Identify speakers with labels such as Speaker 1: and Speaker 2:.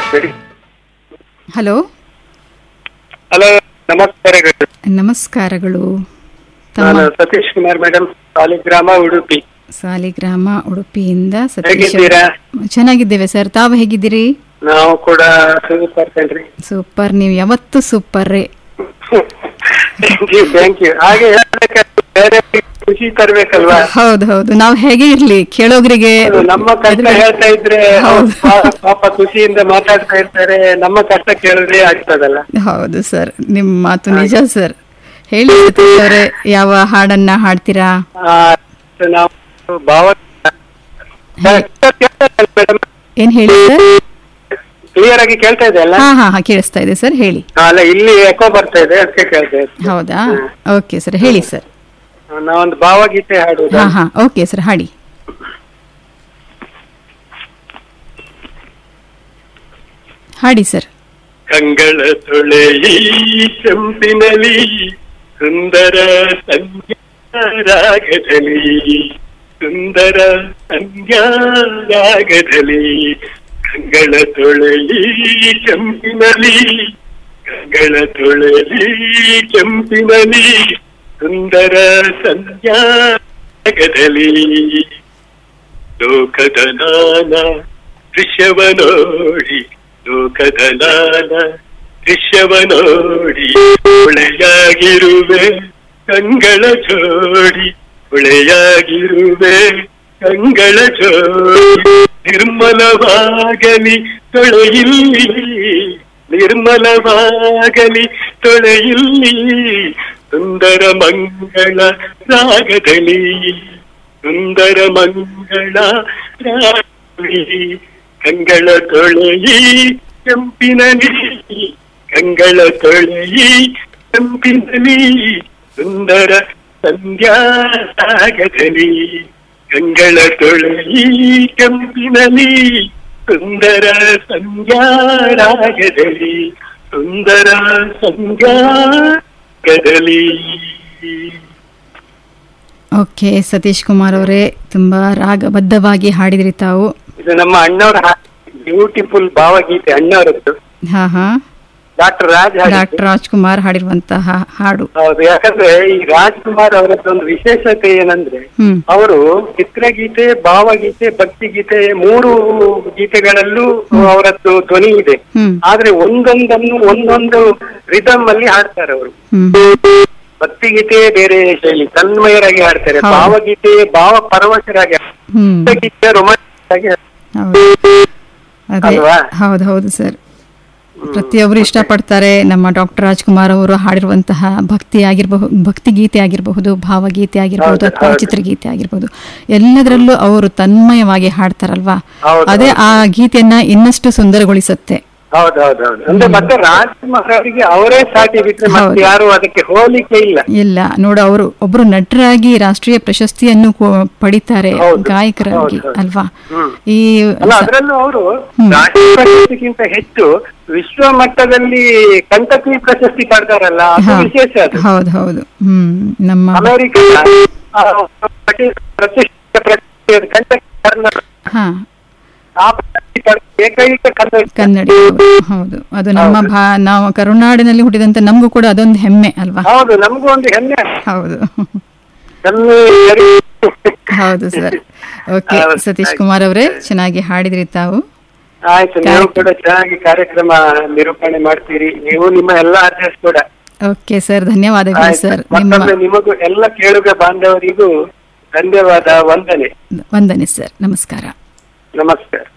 Speaker 1: ಸರಿ
Speaker 2: hello
Speaker 1: hello ನಮಸ್ಕಾರಗಳು
Speaker 2: ನಮಸ್ಕಾರಗಳು
Speaker 1: ನಾನು
Speaker 2: ತಮ್ಮ
Speaker 1: ಸತೀಶ್ ಕುಮಾರ್ ಮೇಡಮ್ ಸಾಲಿಗ್ರಾಮ ಉಡುಪಿ
Speaker 2: ಸಾಲಿಗ್ರಾಮ ಉಡುಪಿಯಿಂದ ಸತೀಶ್
Speaker 1: ಹೇಗಿದ್ದೀರಾ
Speaker 2: ಚೆನ್ನಾಗಿದ್ದೇವೆ ಸರ್ ತಾವು ಹೇಗಿದ್ದೀರಿ
Speaker 1: ನಾವು ಕೂಡ ಸೂಪರ್ ಕಣ್ರಿ
Speaker 2: ಸೂಪರ್ ನೀವು ಯಾವತ್ತೂ super
Speaker 1: thank you thank you ಹಾಗೆ ಹೇಳ್ಬೇಕಾದ್ರೆ ಬೇರೆ ಖುಷಿ ತರ್ಬೇಕಲ್ವಾ
Speaker 2: ಹೌದು ಹೌದು ನಾವು ಹೇಗೆ ಇರ್ಲಿ ಕೇಳೋಗ್ರಿಗೆ
Speaker 1: ಅದು ನಮ್ಮ ಕಷ್ಟ
Speaker 2: ಎದುರು-
Speaker 1: ಹೇಳ್ತಾ ಇದ್ರೆ
Speaker 2: ಹೌದು.
Speaker 1: ಪಾ- ಪಾಪ ಖುಷಿಯಿಂದ ಮಾತಾಡ್ತಾ ಇರ್ತಾರೆ ನಮ್ಮ ಕಷ್ಟ ಕೇಳಿದ್ರೆ ಆಗ್ತದಲ್ಲ
Speaker 2: ಹೌದು ಸರ್ ನಿಮ್ಮ ಮಾತು ನಿಜ ಸರ್ ಹೇಳಿ ಸತೀಶ್ ಅವರೇ ಯಾವ ಹಾಡನ್ನ ಹಾಡ್ತೀರಾ
Speaker 1: ಆ, ನಾವು ಭಾವ ಮೇಡಮ್
Speaker 2: ಏನ್ ಹೇಳಿ ಸರ್
Speaker 1: ಕ್ಲಿಯರ್ ಆಗಿ ಕೇಳ್ತಾ ಇದೆ ಅಲ್ಲ
Speaker 2: ಹಾ ಹಾ ಹಾ ಕೇಳಿಸ್ತಾ ಇದೆ ಸರ್ ಹೇಳಿ
Speaker 1: ಹಾ, ಅಲ್ಲ ಇಲ್ಲಿ ಎಕೋ ಬರ್ತಾ ಇದೆ ಅದಕ್ಕೆ ಕೇಳ್ತಾ ಇದ್ದೆ
Speaker 2: ಹೌದಾ ಓಕೆ ಸರ್ ಹೇಳಿ ಸರ್
Speaker 1: ನಾವೊಂದು ಭಾವಗೀತೆ ಹಾಡುದು
Speaker 2: ಹಾ ಹಾ ಓಕೆ ಸರ್ ಹಾಡಿ ಹಾಡಿ ಸರ್
Speaker 1: ಕಂಗಳ ತೊಳೆಯಿ ಕೆಂಪಿನಲಿ ಸುಂದರ ಸಂಧ್ಯಾರಾಗದಲ್ಲಿ ಸುಂದರ ಸಂಧ್ಯಾರಾಗದಲ್ಲಿ ಕಂಗಳ ತೊಳೆಯಿ ಕೆಂಪಿನಲಿ ಕಂಗಳ ತೊಳೆಯಿ ಕೆಂಪಿನಲಿ ಸುಂದರ ಸಂಧ್ಯಾರಾಗದಲ್ಲಿ ಲೋಕದ ನಾನ ದೃಶ್ಯವ ನೋಡಿ ಲೋಕದ ನಾನ ದೃಶ್ಯವ ನೋಡಿ ಹೊಳೆಯಾಗಿರುವೆ ಕಂಗಳ ಜೋಡಿ ಹೊಳೆಯಾಗಿರುವೆ ಕಂಗಳ ಜೋಡಿ ನಿರ್ಮಲವಾಗಲಿ ತೊಳೆಯಿಲ್ಲಿ ನಿರ್ಮಲವಾಗಲಿ ತೊಳೆಯಿಲ್ಲಿ ಸುಂದರ ಮಂಗಳ ರಾಗದಲ್ಲಿ ಸುಂದರ ಮಂಗಳ ರಾತ್ರಿ ಕಂಗಳ ತೊಳೆಯಿ ಕೆಂಪಿನಲಿ ಕಂಗಳ ತೊಳೆಯಿ ಕೆಂಪಿನಲಿ ಸುಂದರ ಸಂಧ್ಯಾರಾಗದಲ್ಲಿ ಕಂಗಳ ತೊಳೆಯಿ ಕೆಂಪಿನಲಿ ಸುಂದರ ಸಂಧ್ಯಾರಾಗದಲ್ಲಿ ಸುಂದರ ಸಂಧ್ಯಾರಾಗದಲ್ಲಿ
Speaker 2: ಓಕೆ ಸತೀಶ್ ಕುಮಾರ್ ಅವರೇ ತುಂಬಾ ರಾಗಬದ್ಧವಾಗಿ ಹಾಡಿದ್ರಿ ತಾವು
Speaker 1: ಇದು ನಮ್ಮ ಅಣ್ಣವರ ಬ್ಯೂಟಿಫುಲ್ ಭಾವಗೀತೆ ಅಣ್ಣವರದ್ದು
Speaker 2: ಹಾ ಹಾ
Speaker 1: ಡಾಕ್ಟರ್ ರಾಜ್ ಹಾಡಿದ್ದು.
Speaker 2: ಡಾಕ್ಟರ್ ರಾಜ್ಕುಮಾರ್ ಹಾಡಿರುವಂತಹ ಹಾಡು
Speaker 1: ಹೌದು ಯಾಕಂದ್ರೆ ಈ ರಾಜ್ಕುಮಾರ್ ಅವರದ್ದೊಂದು ವಿಶೇಷತೆ ಏನಂದ್ರೆ
Speaker 2: ಹ್ಮ್
Speaker 1: ಅವರು ಚಿತ್ರಗೀತೆ ಭಾವಗೀತೆ ಭಕ್ತಿಗೀತೆ ಮೂರು ಗೀತೆಗಳಲ್ಲೂ ಅವರದ್ದು ಧ್ವನಿ ಇದೆ
Speaker 2: ಹ್ಮ್
Speaker 1: ಆದ್ರೆ ಒಂದೊಂದನ್ನು ಒಂದೊಂದು ರಿದಮ್ ಅಲ್ಲಿ ಹಾಡ್ತಾರೆ ಅವರು
Speaker 2: ಹ್ಮ್
Speaker 1: ಭಕ್ತಿಗೀತೆ ಬೇರೆ ಶೈಲಿ ತನ್ಮಯರಾಗಿ ಹಾಡ್ತಾರೆ
Speaker 2: ಹೌದು.
Speaker 1: ಭಾವಗೀತೆ ಭಾವ ಪರವಶರಾಗಿ
Speaker 2: ಹ್ಮ್
Speaker 1: ಗೀತೆ ರೊಮ್ಯಾಂಟಿಕ್ ಆಗಿ ಹಾಡ್ತಾರೆ.
Speaker 2: ಹೌದು ಅದೇ
Speaker 1: ಅಲ್ವಾ?
Speaker 2: ಹೌದು ಹೌದು ಸರ್ ಪ್ರತಿಯೊಬ್ಬರು ಇಷ್ಟಪಡ್ತಾರೆ ನಮ್ಮ ಡಾಕ್ಟರ್ ರಾಜ್ಕುಮಾರ್ ಅವರು ಹಾಡಿರುವಂತಹ ಭಕ್ತಿ ಆಗಿರಬಹುದು ಭಕ್ತಿ ಗೀತೆ ಆಗಿರಬಹುದು ಭಾವಗೀತೆ ಆಗಿರಬಹುದು
Speaker 1: ಹೌದು,
Speaker 2: ಅಥವಾ
Speaker 1: ಹೌದು.
Speaker 2: ಚಿತ್ರಗೀತೆ ಆಗಿರಬಹುದು ಎಲ್ಲದರಲ್ಲೂ ಅವರು ತನ್ಮಯವಾಗಿ ಹಾಡ್ತಾರಲ್ವಾ
Speaker 1: ಹೌದು,
Speaker 2: ಅದೇ ಆ ಗೀತೆಯನ್ನ ಇನ್ನಷ್ಟು ಸುಂದರಗೊಳಿಸುತ್ತೆ
Speaker 1: ಹೌದು ಹೌದು ಹೌದು ಅಂದ್ರೆ ಮತ್ತೆ ರಾಜ್ಕುಮಾರ್ ಅವರಿಗೆ ಅವರೇ ಸಾಟಿ ಬಿಟ್ರೆ ಮತ್ತೆ
Speaker 2: ಹೌದು.
Speaker 1: ಯಾರು ಅದಕ್ಕೆ ಹೋಲಿಕೆ ಇಲ್ಲ
Speaker 2: ಇಲ್ಲ ನೋಡು ಅವರು ಒಬ್ರು ನಟರಾಗಿ ರಾಷ್ಟ್ರೀಯ ಪ್ರಶಸ್ತಿಯನ್ನು ಕೊ- ಪಡಿತಾರೆ
Speaker 1: ಹೌದು.
Speaker 2: ಗಾಯಕರಾಗಿ
Speaker 1: ಹೌದು, ಹೌದು.
Speaker 2: ಅಲ್ವಾ
Speaker 1: ಹ್ಮ್.
Speaker 2: ಈ
Speaker 1: ಅಲ್ಲ
Speaker 2: ಸ-
Speaker 1: ಅದರಲ್ಲೂ ಅವರು
Speaker 2: ಹ್ಮ್.
Speaker 1: ರಾಷ್ಟ್ರೀಯ ಪ್ರಶಸ್ತಿಗಿಂತ ಹೆಚ್ಚು ವಿಶ್ವ ಮಟ್ಟದಲ್ಲಿ ಕಂಟಕಿ ಪ್ರಶಸ್ತಿ ಪಡೆದಾರಲ್ಲ ಅದು
Speaker 2: ಹಾ.
Speaker 1: ವಿಶೇಷ ಅದು
Speaker 2: ಹೌದು ಹೌದು ಹ್ಮ್ ನಮ್ಮ
Speaker 1: ಅಮೆರಿಕ ಆ, ಪ್ರತಿಷ್ಠಿತ ಪ್ರಶಸ್ತಿ ಅದು ಕಂಟಕಿ ಕರ್ನಾಟಕ
Speaker 2: ಹಾ
Speaker 1: ಆ ಪ್ರಶಸ್ತಿ ಪಡೆದ ಏಕೈಕ ಕನ್ನಡ
Speaker 2: ಕನ್ನಡಿ ಹೌದು, ಹೌದು ಅದು ನಮ್ಮ ಭಾ ನಾವು ಕರುನಾಡಿನಲ್ಲಿ ಹುಟ್ಟಿದಂತ ನಮಗೂ ಕೂಡ ಅದೊಂದು ಹೆಮ್ಮೆ ಅಲ್ವಾ
Speaker 1: ಹೌದು ನಮಗೂ ಒಂದು ಹೆಮ್ಮೆ
Speaker 2: ಹೌದು
Speaker 1: ಕನ್ನಡಿ
Speaker 2: ಹೌದು ಸರ್ ಓಕೆ
Speaker 1: ಹೌದು,
Speaker 2: ಸತೀಶ್
Speaker 1: ಹಾಗೆ.
Speaker 2: ಕುಮಾರ್ ಅವರೇ ಚೆನ್ನಾಗಿ ಹಾಡಿದ್ರಿ ತಾವು
Speaker 1: ಆಯ್ತು ನೀವು
Speaker 2: ಕಾರ್ಯಕ್ರಮ-
Speaker 1: ಕೂಡ ಚೆನ್ನಾಗಿ ಕಾರ್ಯಕ್ರಮ ನಿರೂಪಣೆ ಮಾಡ್ತೀರಿ ನೀವು ನಿಮ್ಮ ಎಲ್ಲ ಅರ್ಜಸ್ ಕೂಡ
Speaker 2: ಓಕೆ ಸರ್ ಧನ್ಯವಾದಗಳು
Speaker 1: ಆಯ್ತು.
Speaker 2: ಸರ್
Speaker 1: ಮತ್ತೊಮ್ಮೆ
Speaker 2: ನಿಮ್ಮ
Speaker 1: ನಿಮಗೂ ಎಲ್ಲ ಕೇಳುಗ ಬಾಂಧವರಿಗೂ ಧನ್ಯವಾದ ವಂದನೆ
Speaker 2: ವಂದನೆ ಸರ್ ನಮಸ್ಕಾರ
Speaker 1: ನಮಸ್ಕಾರ